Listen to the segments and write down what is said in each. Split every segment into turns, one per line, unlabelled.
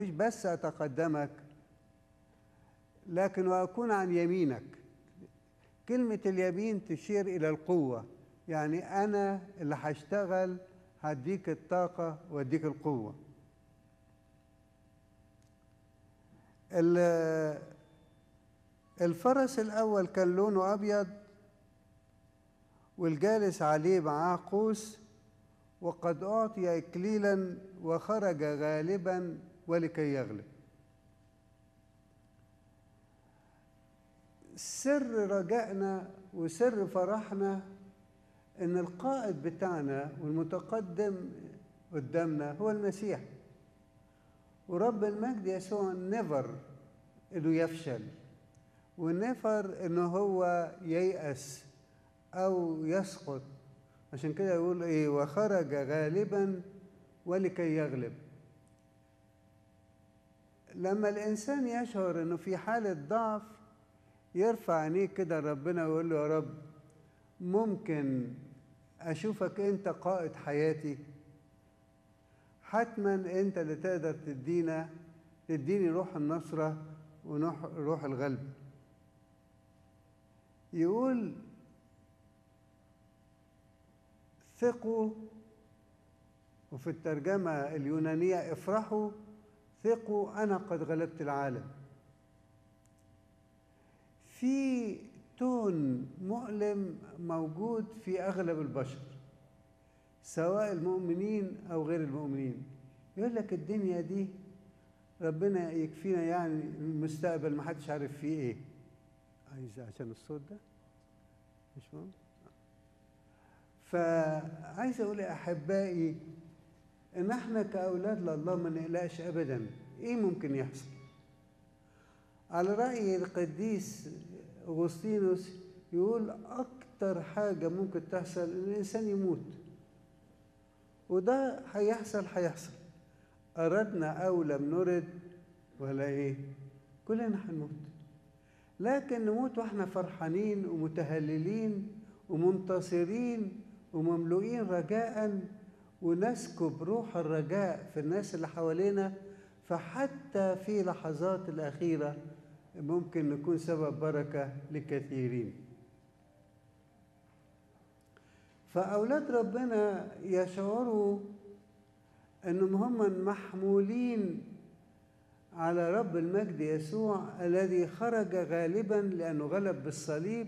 مش بس أتقدمك لكن وأكون عن يمينك كلمة اليمين تشير إلى القوة يعني أنا اللي هشتغل هديك الطاقة واديك القوة ال- الفرس الأول كان لونه أبيض والجالس عليه معاه قوس وقد أعطي إكليلا وخرج غالبا ولكي يغلب سر رجائنا وسر فرحنا ان القائد بتاعنا والمتقدم قدامنا هو المسيح ورب المجد يسوع نيفر انه يفشل ونفر انه هو ييأس او يسقط عشان كده يقول ايه وخرج غالبا ولكي يغلب لما الانسان يشعر انه في حاله ضعف يرفع عينيه كده ربنا ويقول له يا رب ممكن اشوفك انت قائد حياتي حتما انت اللي تقدر تدينا تديني روح النصرة وروح روح الغلب يقول ثقوا وفي الترجمة اليونانية افرحوا ثقوا أنا قد غلبت العالم في تون مؤلم موجود في أغلب البشر سواء المؤمنين أو غير المؤمنين يقول لك الدنيا دي ربنا يكفينا يعني المستقبل ما حدش عارف فيه ايه عايز عشان الصوت ده مش مهم فعايز اقول يا احبائي ان احنا كاولاد لله ما نقلقش ابدا ايه ممكن يحصل على راي القديس اغسطينوس يقول اكتر حاجه ممكن تحصل ان الانسان يموت وده هيحصل هيحصل اردنا او لم نرد ولا ايه كلنا هنموت لكن نموت واحنا فرحانين ومتهللين ومنتصرين ومملوئين رجاء ونسكب روح الرجاء في الناس اللي حوالينا فحتى في لحظات الأخيرة ممكن نكون سبب بركة لكثيرين فأولاد ربنا يشعروا أنهم هم محمولين على رب المجد يسوع الذي خرج غالبا لأنه غلب بالصليب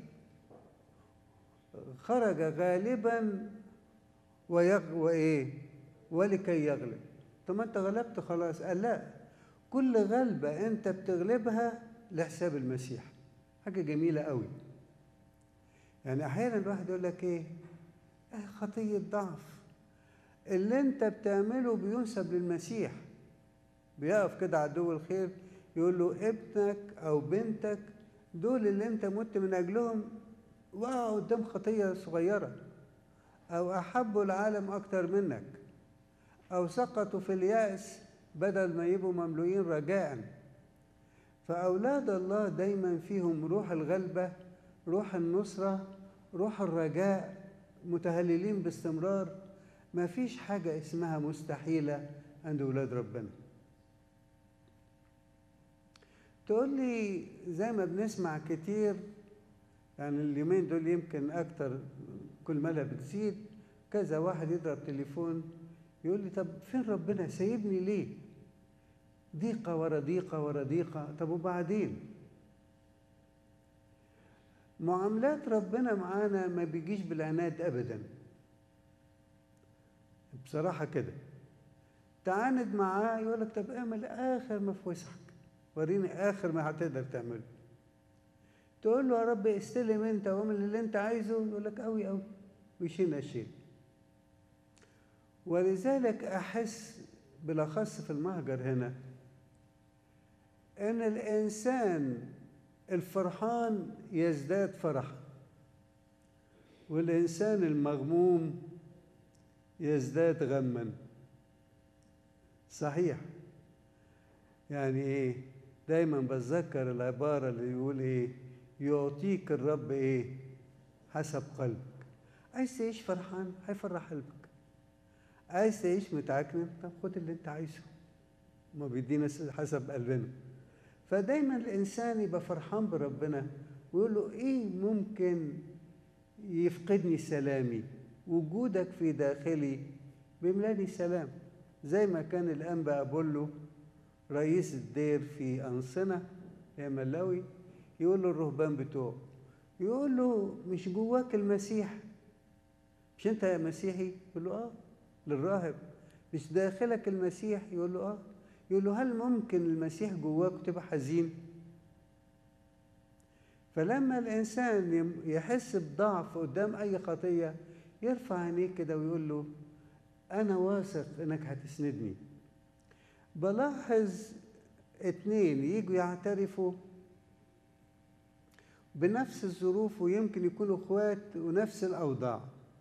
خرج غالبا ويغ... وإيه ولكي يغلب طب ما أنت غلبت خلاص قال لا كل غلبة أنت بتغلبها لحساب المسيح حاجة جميلة قوي يعني أحيانا الواحد يقول لك إيه آه خطية ضعف اللي أنت بتعمله بينسب للمسيح بيقف كده عدو الخير يقول له ابنك أو بنتك دول اللي أنت مت من أجلهم وقعوا قدام خطية صغيرة أو أحبوا العالم أكتر منك أو سقطوا في اليأس بدل ما يبقوا مملوئين رجاء فأولاد الله دايما فيهم روح الغلبة روح النصرة روح الرجاء متهللين باستمرار ما فيش حاجة اسمها مستحيلة عند أولاد ربنا تقول لي زي ما بنسمع كتير يعني اليومين دول يمكن أكتر كل ملا بتزيد كذا واحد يضرب تليفون يقول لي طب فين ربنا سايبني ليه ضيقة ورا ضيقة ورا ضيقة طب وبعدين معاملات ربنا معانا ما بيجيش بالعناد أبدا بصراحة كده تعاند معاه يقول لك طب اعمل آخر ما في وسعك وريني آخر ما هتقدر تعمله تقول له يا رب استلم انت واعمل اللي انت عايزه يقول لك قوي قوي ويشيل الشيء ولذلك احس بالاخص في المهجر هنا ان الانسان الفرحان يزداد فرحا والانسان المغموم يزداد غما صحيح يعني ايه دايما بتذكر العباره اللي يقول ايه يعطيك الرب ايه حسب قلبك عايز تعيش فرحان هيفرح قلبك عايز تعيش متعكنن طب خد اللي انت عايزه ما بيدينا حسب قلبنا فدايما الانسان يبقى فرحان بربنا ويقول له ايه ممكن يفقدني سلامي وجودك في داخلي بيملاني سلام زي ما كان الانبا ابولو رئيس الدير في انصنه يا ملاوي يقول له الرهبان بتوعه يقول له مش جواك المسيح مش انت يا مسيحي يقول له اه للراهب مش داخلك المسيح يقول له اه يقول له هل ممكن المسيح جواك تبقى حزين فلما الانسان يحس بضعف قدام اي خطيه يرفع عينيه كده ويقول له انا واثق انك هتسندني بلاحظ اتنين يجوا يعترفوا بنفس الظروف ويمكن يكونوا اخوات ونفس الاوضاع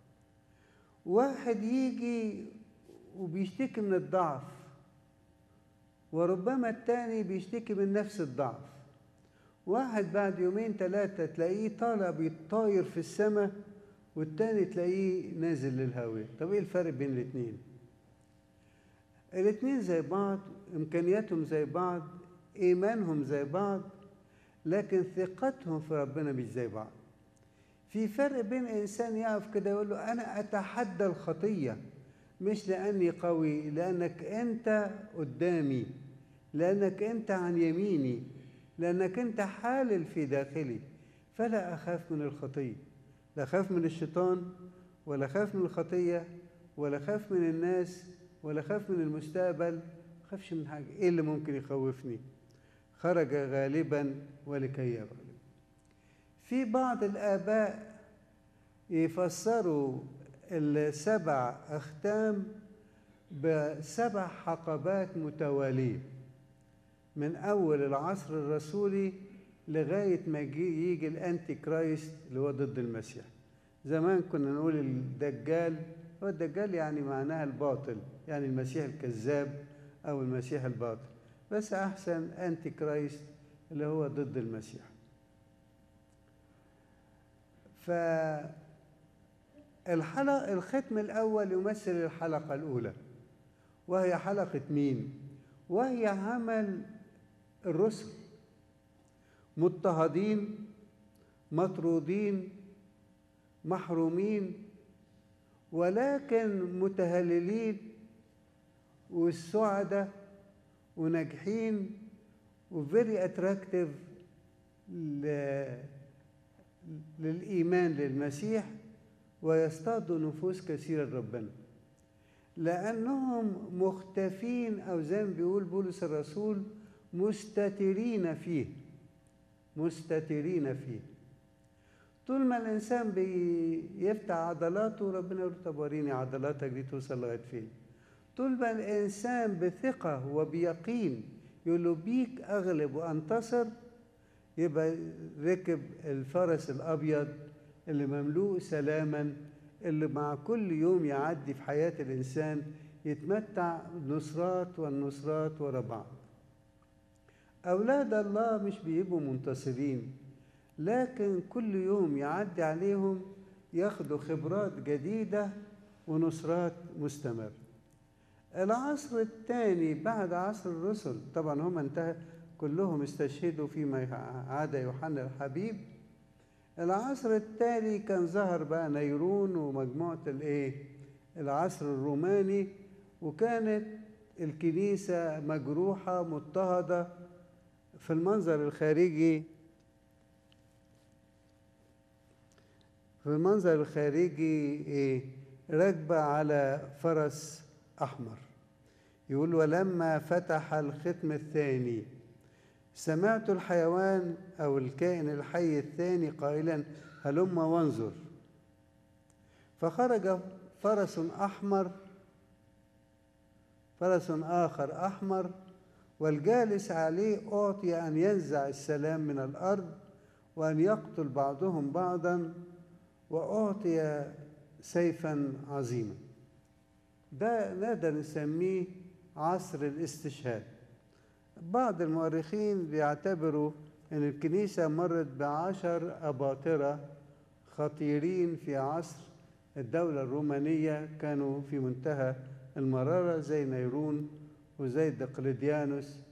واحد يجي وبيشتكي من الضعف وربما التاني بيشتكي من نفس الضعف واحد بعد يومين ثلاثة تلاقيه طالع بيطاير في السماء والتاني تلاقيه نازل للهواء طب ايه الفرق بين الاتنين الاتنين زي بعض امكانياتهم زي بعض ايمانهم زي بعض لكن ثقتهم في ربنا مش زي بعض في فرق بين انسان يقف كده يقول له انا اتحدى الخطيه مش لاني قوي لانك انت قدامي لانك انت عن يميني لانك انت حالل في داخلي فلا اخاف من الخطيه لا اخاف من الشيطان ولا اخاف من الخطيه ولا اخاف من الناس ولا اخاف من المستقبل ما اخافش من حاجه ايه اللي ممكن يخوفني خرج غالبا ولكي يغلب في بعض الآباء يفسروا السبع أختام بسبع حقبات متوالية من أول العصر الرسولي لغاية ما يجي الأنتي كرايست اللي هو ضد المسيح زمان كنا نقول الدجال هو الدجال يعني معناها الباطل يعني المسيح الكذاب أو المسيح الباطل بس أحسن أنتي كرايست اللي هو ضد المسيح فالحلقة الختم الأول يمثل الحلقة الأولى وهي حلقة مين؟ وهي عمل الرسل مضطهدين مطرودين محرومين ولكن متهللين والسعداء وناجحين وفيري اتراكتيف للإيمان للمسيح ويصطادوا نفوس كثيرة لربنا لأنهم مختفين أو زي ما بيقول بولس الرسول مستترين فيه مستترين فيه طول ما الإنسان بيفتح عضلاته ربنا يقول طب وريني عضلاتك دي توصل لغاية فين طول ما الإنسان بثقة وبيقين يقول له بيك أغلب وأنتصر يبقى ركب الفرس الأبيض اللي مملوء سلاما اللي مع كل يوم يعدي في حياة الإنسان يتمتع نصرات والنصرات ورا بعض أولاد الله مش بيبقوا منتصرين لكن كل يوم يعدي عليهم ياخدوا خبرات جديدة ونصرات مستمرة العصر الثاني بعد عصر الرسل طبعا هم انتهى كلهم استشهدوا فيما عدا يوحنا الحبيب العصر التالي كان ظهر بقى نيرون ومجموعة الايه العصر الروماني وكانت الكنيسة مجروحة مضطهدة في المنظر الخارجي في المنظر الخارجي ايه راكبة على فرس أحمر يقول ولما فتح الختم الثاني سمعت الحيوان أو الكائن الحي الثاني قائلا هلم وانظر فخرج فرس أحمر فرس آخر أحمر والجالس عليه أعطي أن ينزع السلام من الأرض وأن يقتل بعضهم بعضا وأعطي سيفا عظيما ده نقدر نسميه عصر الاستشهاد بعض المؤرخين بيعتبروا أن الكنيسة مرت بعشر أباطرة خطيرين في عصر الدولة الرومانية كانوا في منتهى المرارة زي نيرون وزي دقلديانوس